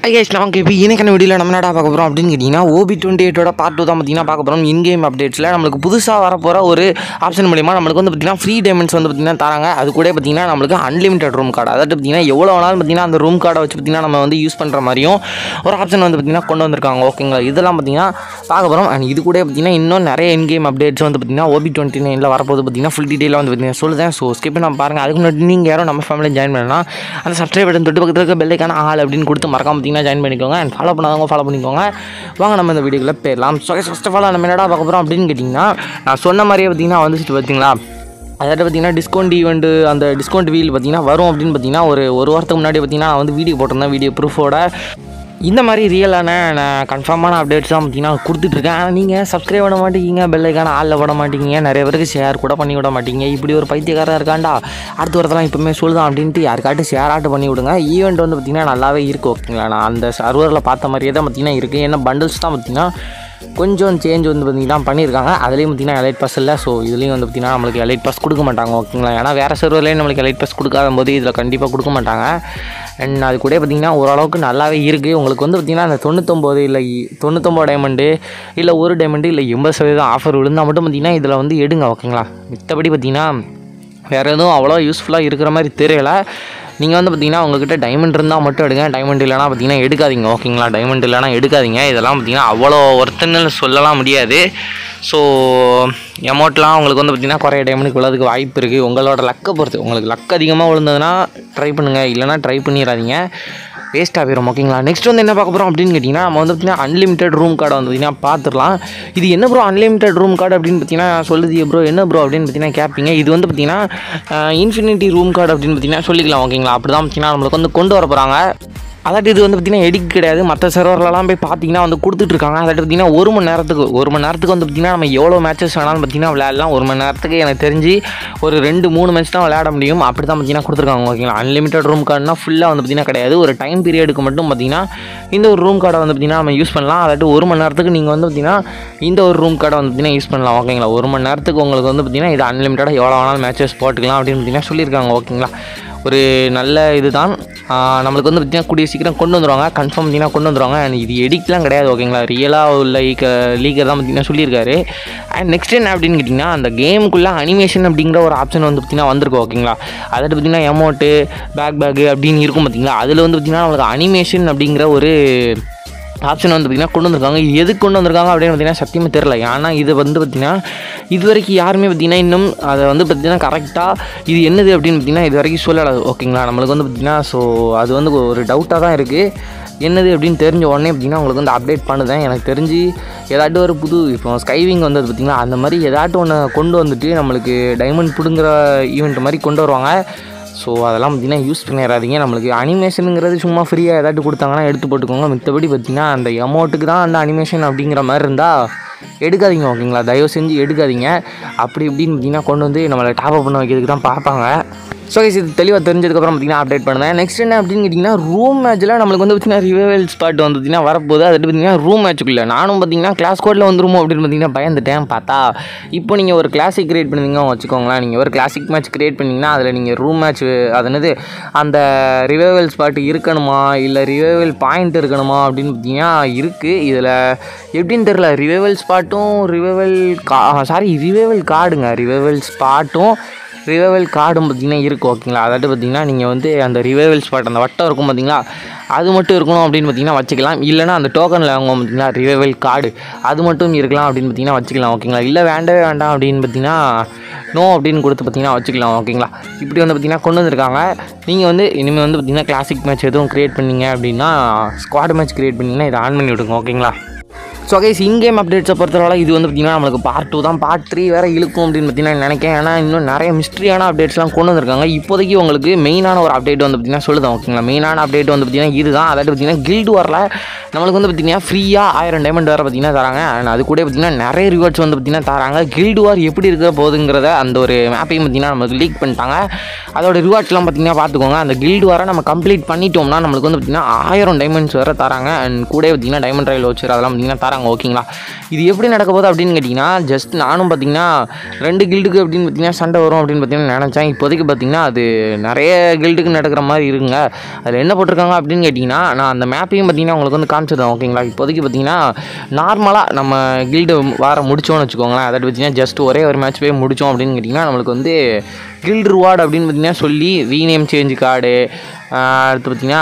ஐயேஷ் நமக்கு இப்போ இன்றைக்கான வீடியோவில் நம்ம என்னடா பார்க்க போகிறோம் அப்படின்னு கேட்டிங்கன்னா ஓபி டுவெண்ட்டி எயிட்டோட பார்ட் டூ தான் பார்த்தீங்கன்னா பார்க்க போகிறோம் இன் கேம் அப்டேட்ஸில் நம்மளுக்கு புதுசாக வரப்போகிற ஒரு ஆப்ஷன் மூலிமா நம்மளுக்கு வந்து பார்த்திங்கன்னா ஃப்ரீ டைமண்ட்ஸ் வந்து பார்த்திங்கன்னா தராங்க அது கூட பார்த்திங்கன்னா நம்மளுக்கு அன்லிமிட்டட் ரூம் கார்டு அதாவது பார்த்திங்கன்னா எவ்வளோ வேணாலும் பார்த்திங்கன்னா அந்த ரூம் கார்டை வச்சு பார்த்திங்கன்னா நம்ம வந்து யூஸ் பண்ணுற மாதிரியும் ஒரு ஆப்ஷன் வந்து பார்த்திங்கன்னா கொண்டு வந்திருக்காங்க ஓகேங்களா இதெல்லாம் பார்த்திங்கன்னா பார்க்க போகிறோம் அண்ட் இது கூட பார்த்திங்கன்னா இன்னும் நிறைய இன் கேம் அப்டேட்ஸ் வந்து பார்த்திங்கன்னா ஓபி டுவெண்ட்டி நைனில் வரப்போது பார்த்திங்கன்னா ஃபுல் டீட்டெயிலாக வந்து பார்த்திங்கன்னா சொல்லுதேன் ஸோ ஸ்கிப் பண்ண பாருங்கள் அதுக்கு முன்னாடி நீங்கள் யாரும் நம்ம ஃபேமிலியில் ஜாயின் பண்ணலாம் அந்த சப்ஸ்கிரைப் பட்டன் தொட்டு பக்கத்தில் இருக்க பெல்லைக்கான ஆள் அப்படின்னு கொடுத்து மறக்காம பார்த்தீங்கன்னா ஜாயின் பண்ணிக்கோங்க அண்ட் ஃபாலோ பண்ணாதவங்க ஃபாலோ பண்ணிக்கோங்க வாங்க நம்ம இந்த வீடியோக்குள்ள போயிடலாம் ஸோ ஃபஸ்ட் ஆஃப் ஆல் நம்ம என்னடா பார்க்க போகிறோம் அப்படின்னு கேட்டிங்கன்னா நான் சொன்ன மாதிரியே பார்த்தீங்கன்னா வந்துச்சு பார்த்தீங்களா அதாவது பார்த்தீங்கன்னா டிஸ்கவுண்ட் ஈவெண்ட்டு அந்த டிஸ்கவுண்ட் வீல் பார்த்தீங்கன்னா வரும் அப்படின்னு பார்த்தீங்கன்னா ஒரு ஒரு வாரத்துக்கு முன்னாடி பார்த்தீங்கன்னா நான் வந்து வீடியோ போட்டிருந்தேன் வீடியோ ப்ரூஃபோட இந்த மாதிரி ரியலான நான் கன்ஃபார்மான அப்டேட்ஸ் தான் பார்த்தீங்கன்னா கொடுத்துட்ருக்கேன் ஆனால் நீங்கள் சப்ஸ்கிரைப் பண்ண மாட்டேங்கிங்க பெல்லைக்கான ஆளில் விட மாட்டேங்கிங்க நிறைய பேருக்கு ஷேர் கூட பண்ணி விட மாட்டீங்க இப்படி ஒரு பைத்தியக்காரன் இருக்காண்டா அடுத்த வரதெல்லாம் இப்போமே சொல்லுதான் அப்படின்ட்டு யாருக்காட்டும் ஷேர் ஆட்டு பண்ணி விடுங்க ஈவெண்ட் வந்து பார்த்திங்கன்னா நல்லாவே இருக்குது ஓகேங்களா நான் அந்த சர்வரில் பார்த்த மாதிரியே தான் பார்த்திங்கன்னா இருக்குது ஏன்னா பண்டில்ஸ் தான் பார்த்திங்கன்னா கொஞ்சம் சேஞ்ச் வந்து பார்த்திங்கன்னா பண்ணியிருக்காங்க அதுலேயும் பார்த்திங்கன்னா எலைட் பாஸ் இல்லை ஸோ இதுலேயும் வந்து பார்த்திங்கன்னா நம்மளுக்கு எலைட் பாஸ் கொடுக்க மாட்டாங்க ஓகேங்களா ஏன்னா வேறு சர்வர்லேயும் நம்மளுக்கு எலைட் பாஸ் கொடுக்காத போது இதில் கண்டிப்பாக கொடுக்க மாட்டாங்க அண்ட் அது கூட பார்த்திங்கன்னா ஓரளவுக்கு நல்லாவே இருக்குது உங்களுக்கு வந்து பார்த்திங்கன்னா அந்த தொண்ணூத்தொம்பது இல்லை இ- தொண்ணூத்தொம்பது டைமண்டு இல்லை ஒரு டைமண்டு இல்லை எண்பது சதவீதம் ஆஃபர் விழுந்தால் மட்டும் பார்த்திங்கன்னா இதில் வந்து எடுங்க ஓகேங்களா மித்தபடி பார்த்திங்கன்னா வேறு எதுவும் அவ்வளோ யூஸ்ஃபுல்லாக இருக்கிற மாதிரி தெரியல நீங்கள் வந்து பார்த்தீங்கன்னா உங்ககிட்ட டைமண்ட் இருந்தால் மட்டும் எடுங்க டைமண்ட் இல்லைனா பார்த்தீங்கன்னா எடுக்காதீங்க ஓகேங்களா டைமண்ட் இல்லைனா எடுக்காதீங்க இதெல்லாம் பார்த்தீங்கன்னா அவ்வளோ ஒருத்தன்னு சொல்லலாம் முடியாது ஸோ எமௌண்ட்லாம் உங்களுக்கு வந்து பார்த்தீங்கன்னா குறைய டைமண்டுக்கு விழறதுக்கு வாய்ப்பு இருக்குது உங்களோட லக்கை பொறுத்து உங்களுக்கு லக் அதிகமாக விழுந்ததுன்னா ட்ரை பண்ணுங்கள் இல்லைனா ட்ரை பண்ணிடாதீங்க வேஸ்ட்டாக போயிடும் ஓகேங்களா நெக்ஸ்ட் வந்து என்ன பார்க்க போகிறோம் அப்படின்னு கேட்டிங்கன்னா நம்ம வந்து பார்த்தீங்கன்னா அன்லிமிட்டட் ரூம் கார்டை வந்து பார்த்தீங்கன்னா பார்த்துடலாம் இது என்ன ப்ரோ அன்லிமிட்டட் ரூம் கார்டு அப்படின்னு பார்த்தீங்கன்னா சொல்லுது ப்ரோ என்ன ப்ரோ அப்படின்னு பார்த்தீங்கன்னா கேட்பீங்க இது வந்து பார்த்தீங்கன்னா இன்ஃபினிட்டி ரூம் கார்டு அப்படின்னு பார்த்தீங்கன்னா சொல்லிக்கலாம் ஓகேங்களா அப்படி தான் பார்த்தீங்கன்னா நம்மளுக்கு வந்து கொண்டு வர போகிறாங்க அதாட்டு இது வந்து பார்த்திங்கன்னா எடிட் கிடையாது மற்ற சர்வர்லலாம் போய் பார்த்தீங்கன்னா வந்து கொடுத்துட்ருக்காங்க அதாட்டு பார்த்திங்கன்னா ஒரு மணி நேரத்துக்கு ஒரு மணி நேரத்துக்கு வந்து பார்த்திங்கன்னா நம்ம எவ்வளோ மேட்சஸ் வேணாலும் பார்த்திங்கன்னா விளையாடலாம் ஒரு மணி நேரத்துக்கு எனக்கு தெரிஞ்சு ஒரு ரெண்டு மூணு மேட்ச் தான் விளையாட முடியும் அப்படி தான் பார்த்திங்கன்னா கொடுத்துருக்காங்க ஓகேங்களா அன்லிமிட்டட் ரூம் கார்டுனா ஃபுல்லாக வந்து பார்த்திங்கன்னா கிடையாது ஒரு டைம் பீரியடுக்கு மட்டும் பார்த்திங்கன்னா இந்த ஒரு ரூம் கார்டை வந்து பார்த்திங்கன்னா நம்ம யூஸ் பண்ணலாம் அதாட்டு ஒரு மணி நேரத்துக்கு நீங்கள் வந்து பார்த்திங்கன்னா இந்த ஒரு ரூம் கார்டை வந்து பார்த்திங்கன்னா யூஸ் பண்ணலாம் ஓகேங்களா ஒரு மணி நேரத்துக்கு உங்களுக்கு வந்து பார்த்திங்கன்னா இது அன்லிமிட்டடாக எவ்வளோ வேணாலும் மேட்சஸ் போட்டுக்கலாம் அப்படின்னு பார்த்திங்கன்னா சொல்லியிருக்காங்க ஓகேங்களா ஒரு நல்ல இதுதான் ஆஹ் நம்மளுக்கு வந்து பார்த்திங்கன்னா கூடிய சீக்கிரம் கொண்டு வந்துருவாங்க கன்ஃபார்ம் பார்த்திங்கன்னா கொண்டு வந்துருவாங்க அண்ட் இது எடிட்லாம் கிடையாது ஓகேங்களா ரியலாக உள்ள லீக்க லீக்கர் தான் பார்த்திங்கன்னா சொல்லியிருக்காரு அண்ட் நெக்ஸ்ட் என்ன அப்படின்னு கேட்டிங்கன்னா அந்த கேமுக்குள்ளே அனிமேஷன் அப்படிங்கிற ஒரு ஆப்ஷன் வந்து பார்த்திங்கன்னா வந்திருக்கு ஓகேங்களா அதாவது பார்த்திங்கன்னா எமௌண்ட்டு பேக் பேக்கு அப்படின்னு இருக்கும் பார்த்திங்களா அதில் வந்து பார்த்திங்கன்னா நம்மளுக்கு அனிமேஷன் அப்படிங்கிற ஒரு ஆப்ஷன் வந்து பார்த்திங்கன்னா கொண்டு வந்திருக்காங்க இது எதுக்கு கொண்டு வந்திருக்காங்க அப்படின்னு பார்த்தீங்கன்னா சத்தியமாக தெரில ஏன்னா இது வந்து பார்த்திங்கன்னா இது வரைக்கும் யாருமே பார்த்திங்கன்னா இன்னும் அதை வந்து பார்த்திங்கன்னா கரெக்டாக இது என்னது அப்படின்னு பார்த்திங்கன்னா இது வரைக்கும் சொல்லலை ஓகேங்களா நம்மளுக்கு வந்து பார்த்திங்கன்னா ஸோ அது வந்து ஒரு டவுட்டாக தான் இருக்குது என்னது அப்படின்னு தெரிஞ்ச உடனே பார்த்திங்கன்னா உங்களுக்கு வந்து அப்டேட் பண்ணுதேன் எனக்கு தெரிஞ்சு ஏதாட்டும் ஒரு புது இப்போ ஸ்கைவிங் வந்தது பார்த்திங்கன்னா அந்த மாதிரி ஏதாட்டும் ஒன்று கொண்டு வந்துட்டு நம்மளுக்கு டைமண்ட் பிடுங்குற ஈவெண்ட் மாதிரி கொண்டு வருவாங்க ஸோ அதெல்லாம் பார்த்திங்கன்னா யூஸ் பண்ணிடாதீங்க நம்மளுக்கு அனிமேஷனுங்கிறது சும்மா ஃப்ரீயாக ஏதாட்டு கொடுத்தாங்கன்னா எடுத்து போட்டுக்கோங்க மித்தபடி பார்த்திங்கன்னா அந்த அமௌண்ட்டுக்கு தான் அந்த அனிமேஷன் அப்படிங்கிற மாதிரி இருந்தால் எடுக்காதீங்க ஓகேங்களா தயவு செஞ்சு எடுக்காதீங்க அப்படி இப்படின்னு பார்த்திங்கன்னா கொண்டு வந்து நம்மளை டாப் அப் பண்ண வைக்கிறதுக்கு தான் பார்ப்பாங்க ஸோ இது தெளிவாக தெரிஞ்சதுக்கப்புறம் பார்த்திங்கன்னா அப்டேட் பண்ணுவேன் நெக்ஸ்ட் என்ன அப்படின்னு கேட்டிங்கன்னா ரூம் மேட்ச்சில் நம்மளுக்கு வந்து பார்த்திங்கன்னா ரிவைவல் ஸ்பாட் வந்து பார்த்திங்கன்னா வரப்போகுது அது பார்த்திங்கன்னா ரூம் மேட்ச்சுக்குள்ளே நானும் பார்த்திங்கன்னா கிளாஸ் கோடில் வந்துருமோ அப்படின்னு பார்த்திங்கன்னா பயந்துட்டேன் பார்த்தா இப்போ நீங்கள் ஒரு கிளாசிக் கிரியேட் பண்ணுவீங்க வச்சுக்கோங்களேன் நீங்கள் ஒரு கிளாசிக் மேட்ச் கிரியேட் பண்ணிங்கன்னா அதில் நீங்கள் ரூம் மேட்ச் அது என்னது அந்த ரிவைவல் ஸ்பாட் இருக்கணுமா இல்லை ரிவைவல் பாயிண்ட் இருக்கணுமா அப்படின்னு பார்த்தீங்கன்னா இருக்குது இதில் எப்படின்னு தெரில ரிவைவல் ஸ்பாட்டும் ரிவைவல் கா சாரி ரிவைவல் கார்டுங்க ரிவைவல் ஸ்பாட்டும் ரிவைவல் கார்டும் பார்த்திங்கன்னா இருக்குது ஓகேங்களா அதாவது பார்த்திங்கன்னா நீங்கள் வந்து அந்த ரிவைவல் ஸ்பாட் அந்த வட்டம் இருக்கும் பார்த்தீங்களா அது மட்டும் இருக்கணும் அப்படின்னு பார்த்தீங்கன்னா வச்சுக்கலாம் இல்லைனா அந்த டோக்கனில் வாங்குவோம் பார்த்தீங்களா ரிவைவல் கார்டு அது மட்டும் இருக்கலாம் அப்படின்னு பார்த்தீங்கன்னா வச்சுக்கலாம் ஓகேங்களா இல்லை வேண்டவே வேண்டாம் அப்படின்னு பார்த்தீங்கன்னா நோ அப்படின்னு கொடுத்து பார்த்தீங்கன்னா வச்சுக்கலாம் ஓகேங்களா இப்படி வந்து பார்த்தீங்கன்னா கொண்டு வந்திருக்காங்க நீங்கள் வந்து இனிமேல் வந்து பார்த்தீங்கன்னா கிளாசிக் மேட்ச் எதுவும் க்ரியேட் பண்ணீங்க அப்படின்னா ஸ்குவாட் மேட்ச் க்ரியேட் பண்ணிங்கன்னா இதை ஆன் பண்ணி விடுங்க ஓகேங்களா ஸோ கைஸ் இன்கேம் அப்டேட்ஸை பொறுத்தவரை இது வந்து பார்த்திங்கன்னா நம்மளுக்கு பார்ட் டூ தான் பார்ட் த்ரீ வேறு இழுக்கும் அப்படின்னு பார்த்தீங்கன்னா நினைக்கிறேன் ஏன்னா இன்னும் நிறைய மிஸ்ட்ரியான அப்டேட்ஸ்லாம் கொண்டு வந்திருக்காங்க இப்போதைக்கு உங்களுக்கு மெயினான ஒரு அப்டேட் வந்து பார்த்திங்கன்னா சொல்லுதான் ஓகேங்களா மெயினான அப்டேட் வந்து பார்த்திங்கன்னா இதுதான் அதாவது பார்த்திங்கன்னா கில்டு வரல நம்மளுக்கு வந்து பார்த்திங்கன்னா ஃப்ரீயாக ஆயிரம் டைமண்ட் வேறு பார்த்திங்கன்னா தராங்க அண்ட் அது கூட பார்த்திங்கன்னா நிறைய ரிவார்ட்ஸ் வந்து பார்த்திங்கன்னா தராங்க கில்டு வார் எப்படி இருக்க போகுதுங்கிறத அந்த ஒரு மேப்பையும் பார்த்திங்கன்னா நம்மளுக்கு லீக் பண்ணிட்டாங்க அதோட ரிவார்ட்ஸ்லாம் பார்த்திங்கன்னா பார்த்துக்கோங்க அந்த கில்டு வாரை நம்ம கம்ப்ளீட் பண்ணிட்டோம்னா நம்மளுக்கு வந்து பார்த்திங்கன்னா ஆயிரம் டைமண்ட்ஸ் வேறு தராங்க அண்ட் கூட பார்த்திங்கன்னா டைமண்ட் ரயில் வச்சு அதெல்லாம் பார்த்திங்கன்னா தராங்க தராங்க ஓகேங்களா இது எப்படி நடக்க போகுது அப்படின்னு கேட்டிங்கன்னா ஜஸ்ட் நானும் பார்த்தீங்கன்னா ரெண்டு கில்டுக்கு அப்படின்னு பார்த்தீங்கன்னா சண்டை வரும் அப்படின்னு பார்த்தீங்கன்னா நினச்சேன் இப்போதைக்கு பார்த்தீங்கன்னா அது நிறைய கில்டுக்கு நடக்கிற மாதிரி இருக்குங்க அதில் என்ன போட்டிருக்காங்க அப்படின்னு கேட்டிங்கன்னா நான் அந்த மேப்பையும் பார்த்தீங்கன்னா உங்களுக்கு வந்து காமிச்சிருந்தேன் ஓகேங்களா இப்போதைக்கு பார்த்தீங்கன்னா நார்மலாக நம்ம கில்டு வார முடிச்சோம்னு வச்சுக்கோங்களேன் அதை பார்த்தீங்கன்னா ஜஸ்ட் ஒரே ஒரு மேட்ச் போய் முடித்தோம் அப்படின்னு கேட்டிங்கன்னா நம்மளுக்கு வந்து கில்டு ரிவார்டு அப்படின்னு பார்த்தீங்கன்னா சொல்லி ரீநேம் சேஞ்ச் கார்டு அடுத்து பார்த்தீங்கன்னா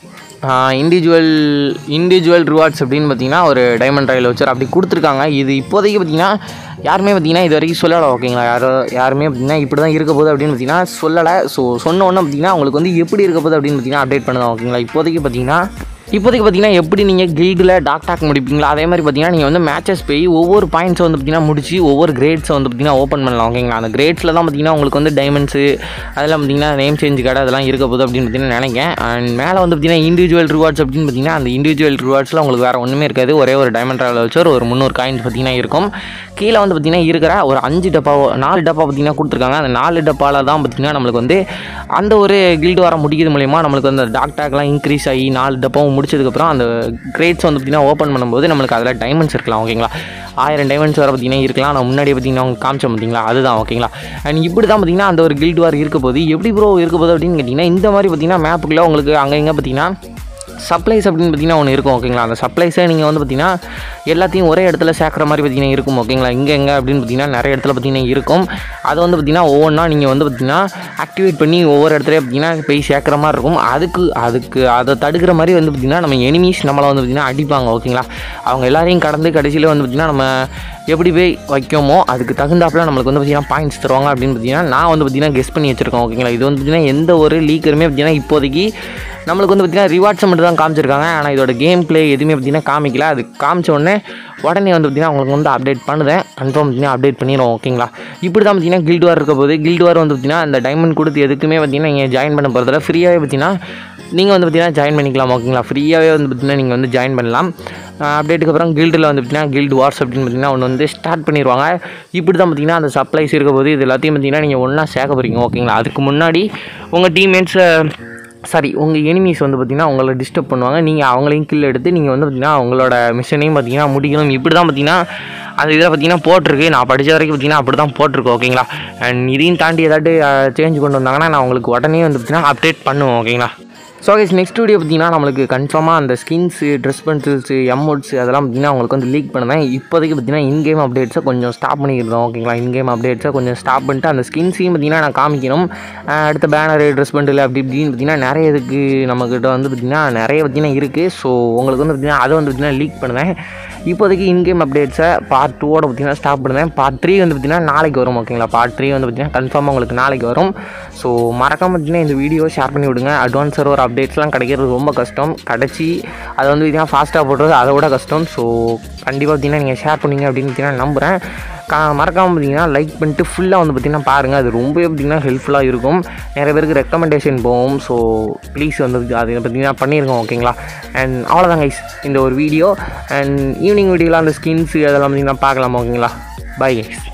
இண்டிவிஜுவல் இண்டிவிஜுவல் ரிவார்ட்ஸ் அப்படின்னு பார்த்தீங்கன்னா ஒரு டைமண்ட் ராயல் வச்சர் அப்படி கொடுத்துருக்காங்க இது இப்போதைக்கு பார்த்தீங்கன்னா யாருமே பார்த்தீங்கன்னா இது வரைக்கும் சொல்லலை ஓகேங்களா யாரோ யாருமே பார்த்தீங்கன்னா இப்படி தான் இருக்க போகுது அப்படின்னு பார்த்தீங்கன்னா சொல்லலை ஸோ சொன்ன உடனே பார்த்தீங்கன்னா உங்களுக்கு வந்து எப்படி இருக்க போகுது அப்படின்னு பார்த்தீங்கன்னா அப்டேட் பண்ணுதான் ஓகேங்களா இப்போதைக்கு பார்த்தீங்கன்னா இப்போதைக்கு பார்த்தீங்கன்னா எப்படி நீங்கள் கில்டில் டாக் டாக் முடிப்பீங்களா அதே மாதிரி பார்த்தீங்கன்னா நீங்கள் வந்து மேட்சஸ் போய் ஒவ்வொரு பாயிண்ட்ஸை வந்து பார்த்தீங்கன்னா முடிச்சு ஒவ்வொரு கிரேட்ஸை வந்து பார்த்தீங்கன்னா ஓப்பன் பண்ணலாம் ஓகேங்களா அந்த கிரேட்ஸில் தான் பார்த்தீங்கன்னா உங்களுக்கு வந்து டைமண்ட்ஸு அதெல்லாம் பார்த்தீங்கன்னா நேம் சேஞ்ச் கடை அதெல்லாம் இருக்க போகுது அப்படின்னு பார்த்தீங்கன்னா நினைக்கிறேன் அண்ட் மேலே வந்து பார்த்தீங்கன்னா இண்டிவிஜுவல் ரிவார்ட்ஸ் அப்படின்னு பார்த்தீங்கன்னா அந்த இண்டிவிஜுவல் ரிவார்ட்ஸில் உங்களுக்கு வேறு ஒன்றுமே இருக்காது ஒரே ஒரு டைமண்ட் ராயல் வச்சு ஒரு முந்நூறு காயின்ஸ் பார்த்தீங்கன்னா இருக்கும் கீழே வந்து பார்த்தீங்கன்னா இருக்கிற ஒரு அஞ்சு டப்பா நாலு டப்பா பார்த்தீங்கன்னா கொடுத்துருக்காங்க அந்த நாலு டப்பாவில் தான் பார்த்தீங்கன்னா நம்மளுக்கு வந்து அந்த ஒரு கில்டு வர முடிக்கிறது மூலயமா நம்மளுக்கு அந்த டாக் டாக்லாம் இன்க்ரீஸ் ஆகி நாலு டப்பாவும் முடிச்சதுக்கப்புறம் அந்த கிரேட்ஸ் வந்து பார்த்தீங்கன்னா ஓப்பன் பண்ணும்போது நம்மளுக்கு அதில் டைமண்ட்ஸ் இருக்கலாம் ஓகேங்களா ஆயிரம் டைமண்ட்ஸ் வர பார்த்தீங்கன்னா இருக்கலாம் நான் முன்னாடி பார்த்தீங்கன்னா அவங்க காமிச்சோம் பார்த்தீங்களா அதுதான் ஓகேங்களா அண்ட் இப்படி தான் பார்த்தீங்கன்னா அந்த ஒரு கில்டு வார் இருக்க போது எப்படி ப்ரோ இருக்க போகுது அப்படின்னு கேட்டிங்கன்னா இந்த மாதிரி பார்த்தீங்கன்னா மேப்புக்குள்ளே உங்களுக்கு அங்கே இங்கே பார்த்தீங்கன்னா சப்ளைஸ் அப்படின்னு பார்த்தீங்கன்னா ஒன்று இருக்கும் ஓகேங்களா அந்த சப்ளைஸை நீங்கள் வந்து பார்த்தீங்கன்னா எல்லாத்தையும் ஒரே இடத்துல சேர்க்குற மாதிரி பார்த்தீங்கன்னா இருக்கும் ஓகேங்களா இங்கே எங்கே அப்படின்னு பார்த்தீங்கன்னா நிறைய இடத்துல பார்த்தீங்கன்னா இருக்கும் அதை வந்து பார்த்தீங்கன்னா ஒவ்வொன்றா நீங்கள் வந்து பார்த்தீங்கன்னா ஆக்டிவேட் பண்ணி ஒவ்வொரு இடத்துலையும் பார்த்தீங்கன்னா போய் சேர்க்குற மாதிரி இருக்கும் அதுக்கு அதுக்கு அதை தடுக்கிற மாதிரி வந்து பார்த்தீங்கன்னா நம்ம எனிமீஸ் நம்மளை வந்து பார்த்தீங்கன்னா அடிப்பாங்க ஓகேங்களா அவங்க எல்லாரையும் கடந்து கடைசியில் வந்து பார்த்தீங்கன்னா நம்ம எப்படி போய் வைக்கோமோ அதுக்கு தகுந்தாப்புல நம்மளுக்கு வந்து பார்த்தீங்கன்னா பாயிண்ட்ஸ் தருவாங்க அப்படின்னு பார்த்தீங்கன்னா நான் வந்து பார்த்தீங்கன்னா கெஸ் பண்ணி வச்சிருக்கேன் ஓகேங்களா இது வந்து பார்த்தீங்கன்னா எந்த ஒரு லீக்கருமே பார்த்தீங்கன்னா இப்போதைக்கு நம்மளுக்கு வந்து பார்த்தீங்கன்னா ரிவார்ட்ஸை மட்டும் தான் காமிச்சிருக்காங்க ஆனால் இதோட கேம் ப்ளே எதுவுமே பார்த்தீங்கன்னா காமிக்கல அது காமிச்ச உடனே உடனே வந்து பார்த்தீங்கன்னா உங்களுக்கு வந்து அப்டேட் பண்ணுதேன் கன்ஃபார்ம் பார்த்தீங்கன்னா அப்டேட் பண்ணிடுவோம் ஓகேங்களா இப்படி தான் பார்த்தீங்கன்னா கில்டு வார் இருக்க போது கில்டு வார் வந்து பார்த்தீங்கன்னா அந்த டைமண்ட் கொடுத்து எதுக்குமே பார்த்தீங்கன்னா நீங்கள் ஜாயின் பண்ண போகிறதில்ல ஃப்ரீயாகவே பார்த்தீங்கன்னா நீங்கள் வந்து பார்த்தீங்கன்னா ஜாயின் பண்ணிக்கலாம் ஓகேங்களா ஃப்ரீயாகவே வந்து பார்த்தீங்கன்னா நீங்கள் வந்து ஜாயின் பண்ணலாம் அப்டேட்டுக்கு அப்புறம் கில்டில் வந்து பார்த்தீங்கன்னா கில்டு வார்ஸ் அப்படின்னு பார்த்தீங்கன்னா ஒன்று வந்து ஸ்டார்ட் பண்ணிடுவாங்க இப்படி தான் பார்த்தீங்கன்னா அந்த சப்ளைஸ் இருக்க போது இது எல்லாத்தையும் பார்த்தீங்கன்னா நீங்கள் ஒன்றா சேர்க்க போகிறீங்க ஓகேங்களா அதுக்கு முன்னாடி உங்கள் டீம்மேட்ஸை சாரி உங்கள் எனிமீஸ் வந்து பார்த்திங்கன்னா உங்களை டிஸ்டர்ப் பண்ணுவாங்க நீங்கள் அவங்களையும் கில் எடுத்து நீங்கள் வந்து பார்த்திங்கன்னா அவங்களோட மிஷனையும் பார்த்திங்கன்னா முடிக்கணும் இப்படி தான் பார்த்திங்கன்னா அந்த இதில் பார்த்திங்கன்னா போட்டிருக்கு நான் படித்த வரைக்கும் பார்த்திங்கன்னா அப்படி தான் போட்டிருக்கு ஓகேங்களா அண்ட் இதையும் தாண்டி ஏதாட்டு சேஞ்ச் கொண்டு வந்தாங்கன்னா நான் உங்களுக்கு உடனே வந்து பார்த்திங்கன்னா அப்டேட் பண்ணுவேன் ஓகேங்களா ஸோ கைஸ் நெக்ஸ்ட் வீடியோ பார்த்தீங்கன்னா நம்மளுக்கு கன்ஃபார்மாக அந்த ஸ்கின்ஸு ட்ரெஸ் பென்சில்ஸு எம்மோட்ஸு அதெல்லாம் பார்த்தீங்கன்னா உங்களுக்கு வந்து லீக் பண்ணுவேன் இப்போதைக்கு பார்த்தீங்கன்னா இன்கேம் அப்டேட்ஸை கொஞ்சம் ஸ்டாப் பண்ணிக்கிறோம் ஓகேங்களா இன்கேம் அப்டேட்ஸை கொஞ்சம் ஸ்டாப் பண்ணிட்டு அந்த ஸ்கின்ஸையும் பார்த்தீங்கன்னா நான் காமிக்கணும் அஹ் அடுத்த பேனர் ட்ரெஸ் பெண்டில் அப்படி இப்படின்னு பார்த்தீங்கன்னா நிறைய இதுக்கு நம்மக்கிட்ட வந்து பார்த்திங்கன்னா நிறைய பார்த்தீங்கன்னா இருக்குது ஸோ உங்களுக்கு வந்து பார்த்திங்கன்னா அதை வந்து பார்த்திங்கன்னா லீக் பண்ணுவேன் இப்போதைக்கு இன்கேம் அப்டேட்ஸை பார்ட் டூவோட பார்த்தீங்கன்னா ஸ்டாப் பண்ணுவேன் பார்ட் த்ரீ வந்து பார்த்திங்கன்னா நாளைக்கு வரும் ஓகேங்களா பார்ட் த்ரீ வந்து பார்த்திங்கன்னா கன்ஃபார்மாக உங்களுக்கு நாளைக்கு வரும் ஸோ மறக்காம பார்த்தீங்கன்னா இந்த வீடியோ ஷேர் பண்ணி விடுங்க அட்வான்ஸ் சர்வர் அப்டேட்ஸ்லாம் கிடைக்கிறது ரொம்ப கஷ்டம் கிடச்சி அதை வந்து பார்த்தீங்கன்னா ஃபாஸ்ட்டாக போடுறது அதை விட கஷ்டம் ஸோ கண்டிப்பாக பார்த்தீங்கன்னா நீங்கள் ஷேர் பண்ணீங்க அப்படின்னு பார்த்தீங்கன்னா நம்புகிறேன் கா மறக்காமல் பார்த்தீங்கன்னா லைக் பண்ணிட்டு ஃபுல்லாக வந்து பார்த்தீங்கன்னா பாருங்கள் அது ரொம்பவே பார்த்தீங்கன்னா ஹெல்ப்ஃபுல்லாக இருக்கும் நிறைய பேருக்கு ரெக்கமெண்டேஷன் போகும் ஸோ ப்ளீஸ் வந்து அது பார்த்தீங்கன்னா பண்ணியிருக்கோம் ஓகேங்களா அண்ட் அவ்வளோதான் கைஸ் இந்த ஒரு வீடியோ அண்ட் ஈவினிங் வீடியோவில் அந்த ஸ்கின்ஸு அதெல்லாம் பார்த்தீங்கன்னா பார்க்கலாம் ஓகேங்களா பை கைஸ்